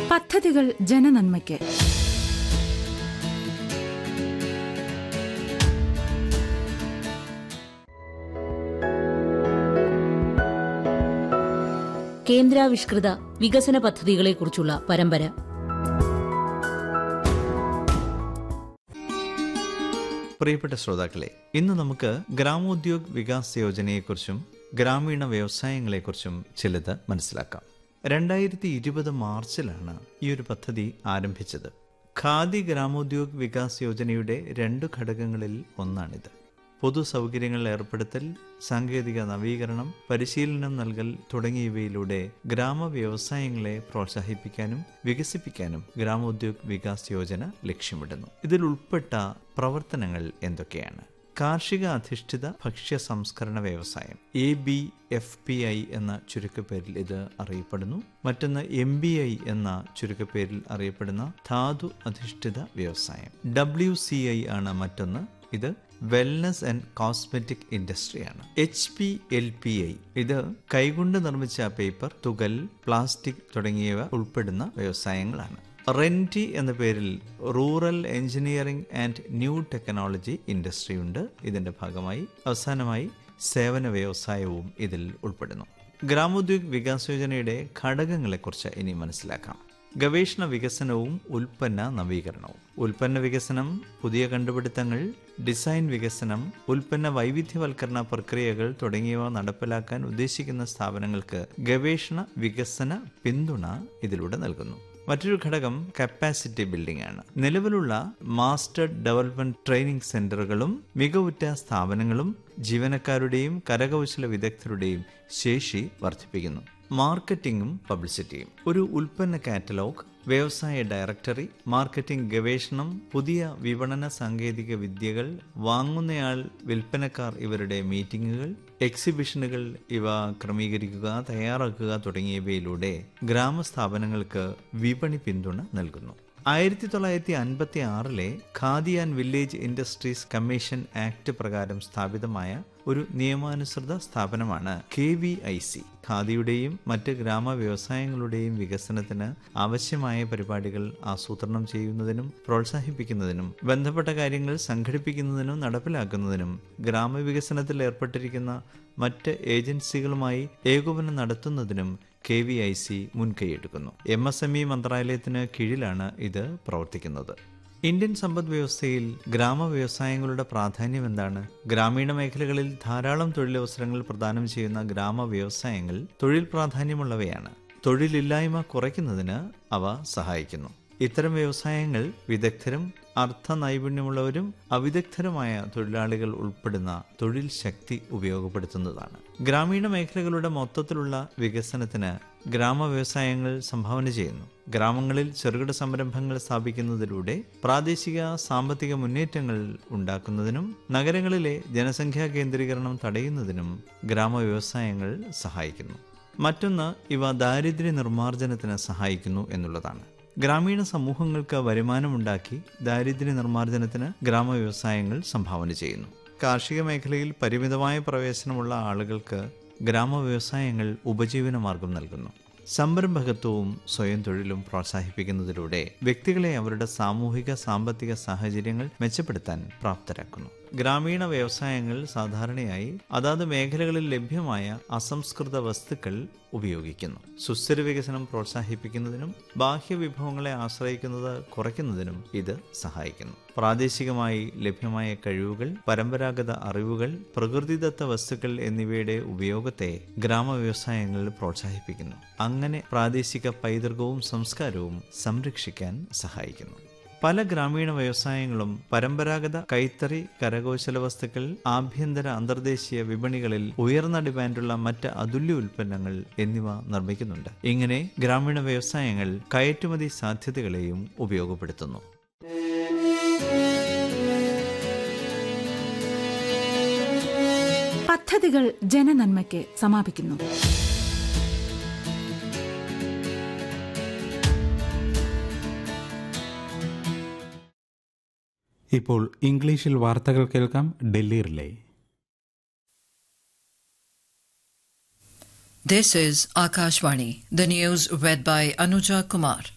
പദ്ധതികൾ ജനനന്മയ്ക്ക് കേന്ദ്രാവിഷ്കൃത വികസന പദ്ധതികളെക്കുറിച്ചുള്ള പരമ്പര പ്രിയപ്പെട്ട ശ്രോതാക്കളെ ഇന്ന് നമുക്ക് ഗ്രാമോദ്യോഗ് വികാസ് യോജനയെക്കുറിച്ചും ഗ്രാമീണ വ്യവസായങ്ങളെക്കുറിച്ചും ചിലത് മനസ്സിലാക്കാം രണ്ടായിരത്തി ഇരുപത് മാർച്ചിലാണ് ഈ ഒരു പദ്ധതി ആരംഭിച്ചത് ഖാദി ഗ്രാമോദ്യോഗ് വികാസ് യോജനയുടെ രണ്ട് ഘടകങ്ങളിൽ ഒന്നാണിത് പൊതു സൗകര്യങ്ങൾ ഏർപ്പെടുത്തൽ സാങ്കേതിക നവീകരണം പരിശീലനം നൽകൽ തുടങ്ങിയവയിലൂടെ ഗ്രാമ വ്യവസായങ്ങളെ പ്രോത്സാഹിപ്പിക്കാനും വികസിപ്പിക്കാനും ഗ്രാമോദ്യോഗ് വികാസ് യോജന ലക്ഷ്യമിടുന്നു ഇതിൽ ഉൾപ്പെട്ട പ്രവർത്തനങ്ങൾ എന്തൊക്കെയാണ് കാർഷിക അധിഷ്ഠിത ഭക്ഷ്യ സംസ്കരണ വ്യവസായം A B F P I എന്ന ചുരുക്കപ്പേരിൽ ഇത് അറിയപ്പെടുന്നു മറ്റൊന്ന് എം ബി ഐ എന്ന ചുരുക്കപ്പേരിൽ അറിയപ്പെടുന്ന ധാതു അധിഷ്ഠിത വ്യവസായം ഡബ്ല്യു സി ഐ ആണ് മറ്റൊന്ന് ഇത് വെൽനസ് ആൻഡ് കോസ്മെറ്റിക് ഇൻഡസ്ട്രിയാണ് H P L P I ഇത് കൈകൊണ്ട് നിർമ്മിച്ച പേപ്പർ തുകൽ പ്ലാസ്റ്റിക് തുടങ്ങിയവ ഉൾപ്പെടുന്ന വ്യവസായങ്ങളാണ് റെൻറ്റി എന്ന പേരിൽ rural engineering and new technology industry ഉണ്ട് ഇതിന്റെ ഭാഗമായി അവസാനമായി സേവന വ്യവസായവും ഇതിൽ ഉൾപ്പെടുന്നു ഗ്രാമോദ്യോഗ് വികാസ് യോജനയുടെ ഘടകങ്ങളെക്കുറിച്ച് ഇനി മനസ്സിലാക്കാം ഗവേഷണ വികസനവും ഉൽപ്പന്ന നവീകരണവും ഉൽപ്പന്ന വികസനം പുതിയ കണ്ടുപിടുത്തങ്ങൾ ഡിസൈൻ വികസനം ഉൽപ്പന്ന വൈവിധ്യവൽക്കരണ പ്രക്രിയകൾ തുടങ്ങിയവ നടപ്പിലാക്കാൻ ഉദ്ദേശിക്കുന്ന സ്ഥാപനങ്ങൾക്ക് ഗവേഷണ വികസന പിന്തുണ ഇതിലൂടെ നൽകുന്നു മറ്റൊരു ഘടകം കപ്പാസിറ്റി ബിൽഡിംഗ് ആണ് നിലവിലുള്ള മാസ്റ്റർ ഡെവലപ്മെന്റ് ട്രെയിനിംഗ് സെന്ററുകളും മികവുറ്റ സ്ഥാപനങ്ങളും ജീവനക്കാരുടെയും കരകൗശല വിദഗ്ധരുടെയും ശേഷി വർദ്ധിപ്പിക്കുന്നു മാർക്കറ്റിംഗും പബ്ലിസിറ്റിയും ഒരു ഉൽപ്പന്ന കാറ്റലോഗ് വ്യവസായ ഡയറക്ടറി മാർക്കറ്റിംഗ് ഗവേഷണം പുതിയ വിപണന സാങ്കേതിക വിദ്യകൾ വാങ്ങുന്നയാൾ വിൽപ്പനക്കാർ ഇവരുടെ മീറ്റിംഗുകൾ എക്സിബിഷനുകൾ ഇവ ക്രമീകരിക്കുക തയ്യാറാക്കുക തുടങ്ങിയവയിലൂടെ ഗ്രാമസ്ഥാപനങ്ങൾക്ക് വിപണി പിന്തുണ നൽകുന്നു ആയിരത്തി തൊള്ളായിരത്തി അൻപത്തി ആറിലെ khadi and village industries commission act പ്രകാരം സ്ഥാപിതമായ ഒരു നിയമാനുസൃത സ്ഥാപനമാണ് കെ വി ഐ സി ഖാദിയുടെയും മറ്റ് ഗ്രാമ വ്യവസായങ്ങളുടെയും വികസനത്തിന് ആവശ്യമായ പരിപാടികൾ ആസൂത്രണം ചെയ്യുന്നതിനും പ്രോത്സാഹിപ്പിക്കുന്നതിനും ബന്ധപ്പെട്ട കാര്യങ്ങൾ സംഘടിപ്പിക്കുന്നതിനും നടപ്പിലാക്കുന്നതിനും ഗ്രാമവികസനത്തിൽ ഏർപ്പെട്ടിരിക്കുന്ന മറ്റ് ഏജൻസികളുമായി ഏകോപനം നടത്തുന്നതിനും കെ വി ഐ സി മുൻകൈയെടുക്കുന്നു എം എസ് എം ഇ മന്ത്രാലയത്തിന് കീഴിലാണ് ഇത് പ്രവർത്തിക്കുന്നത് ഇന്ത്യൻ സമ്പദ് വ്യവസ്ഥയിൽ ഗ്രാമ വ്യവസായങ്ങളുടെ പ്രാധാന്യം എന്താണ് ഗ്രാമീണ മേഖലകളിൽ ധാരാളം തൊഴിലവസരങ്ങൾ പ്രദാനം ചെയ്യുന്ന ഗ്രാമ വ്യവസായങ്ങൾ തൊഴിൽ പ്രാധാന്യമുള്ളവയാണ് തൊഴിലില്ലായ്മ കുറയ്ക്കുന്നതിന് അവ സഹായിക്കുന്നു ഇത്തരം വ്യവസായങ്ങൾ വിദഗ്ധരും അർത്ഥ നൈപുണ്യമുള്ളവരും അവിദഗ്ധരുമായ തൊഴിലാളികൾ ഉൾപ്പെടുന്ന തൊഴിൽ ശക്തി ഉപയോഗപ്പെടുത്തുന്നതാണ് ഗ്രാമീണ മേഖലകളുടെ മൊത്തത്തിലുള്ള വികസനത്തിന് ഗ്രാമ വ്യവസായങ്ങൾ സംഭാവന ചെയ്യുന്നു ഗ്രാമങ്ങളിൽ ചെറുകിട സംരംഭങ്ങൾ സ്ഥാപിക്കുന്നതിലൂടെ പ്രാദേശിക സാമ്പത്തിക മുന്നേറ്റങ്ങൾ ഉണ്ടാക്കുന്നതിനും നഗരങ്ങളിലെ ജനസംഖ്യാ കേന്ദ്രീകരണം തടയുന്നതിനും ഗ്രാമ വ്യവസായങ്ങൾ സഹായിക്കുന്നു മറ്റൊന്ന് ഇവ ദാരിദ്ര്യ നിർമ്മാർജ്ജനത്തിന് സഹായിക്കുന്നു എന്നുള്ളതാണ് ഗ്രാമീണ സമൂഹങ്ങൾക്ക് വരുമാനമുണ്ടാക്കി ദാരിദ്ര്യ നിർമ്മാർജ്ജനത്തിന് ഗ്രാമ വ്യവസായങ്ങൾ സംഭാവന ചെയ്യുന്നു കാർഷിക മേഖലയിൽ പരിമിതമായ പ്രവേശനമുള്ള ആളുകൾക്ക് ഗ്രാമ വ്യവസായങ്ങൾ ഉപജീവനമാർഗം നൽകുന്നു സംരംഭകത്വവും സ്വയം തൊഴിലും പ്രോത്സാഹിപ്പിക്കുന്നതിലൂടെ വ്യക്തികളെ അവരുടെ സാമൂഹിക സാമ്പത്തിക സാഹചര്യങ്ങൾ മെച്ചപ്പെടുത്താൻ പ്രാപ്തരാക്കുന്നു ഗ്രാമീണ വ്യവസായങ്ങൾ സാധാരണയായി അതാത് മേഖലകളിൽ ലഭ്യമായ അസംസ്കൃത വസ്തുക്കൾ ഉപയോഗിക്കുന്നു സുസ്ഥിര വികസനം പ്രോത്സാഹിപ്പിക്കുന്നതിനും ബാഹ്യ വിഭവങ്ങളെ ആശ്രയിക്കുന്നത് കുറയ്ക്കുന്നതിനും ഇത് സഹായിക്കുന്നു പ്രാദേശികമായി ലഭ്യമായ കഴിവുകൾ പരമ്പരാഗത അറിവുകൾ പ്രകൃതിദത്ത വസ്തുക്കൾ എന്നിവയുടെ ഉപയോഗത്തെ ഗ്രാമ വ്യവസായങ്ങൾ പ്രോത്സാഹിപ്പിക്കുന്നു അങ്ങനെ പ്രാദേശിക പൈതൃകവും സംസ്കാരവും സംരക്ഷിക്കാൻ സഹായിക്കുന്നു പല ഗ്രാമീണ വ്യവസായങ്ങളും പരമ്പരാഗത കൈത്തറി കരകൗശല വസ്തുക്കൾ ആഭ്യന്തര അന്തർദേശീയ വിപണികളിൽ ഉയർന്ന ഡിമാൻഡുള്ള മറ്റ് അതുല്യ ഉൽപ്പന്നങ്ങൾ എന്നിവ നിർമ്മിക്കുന്നുണ്ട് ഇങ്ങനെ ഗ്രാമീണ വ്യവസായങ്ങൾ കയറ്റുമതി സാധ്യതകളെയും ഉപയോഗപ്പെടുത്തുന്നു പദ്ധതികൾ ജനനന്മയ്ക്ക് സമാപിക്കുന്നു ഇപ്പോൾ ഇംഗ്ലീഷിൽ വാർത്തകൾ കേൾക്കാം Delhi relay This is Akashvani, the news read by Anuja Kumar.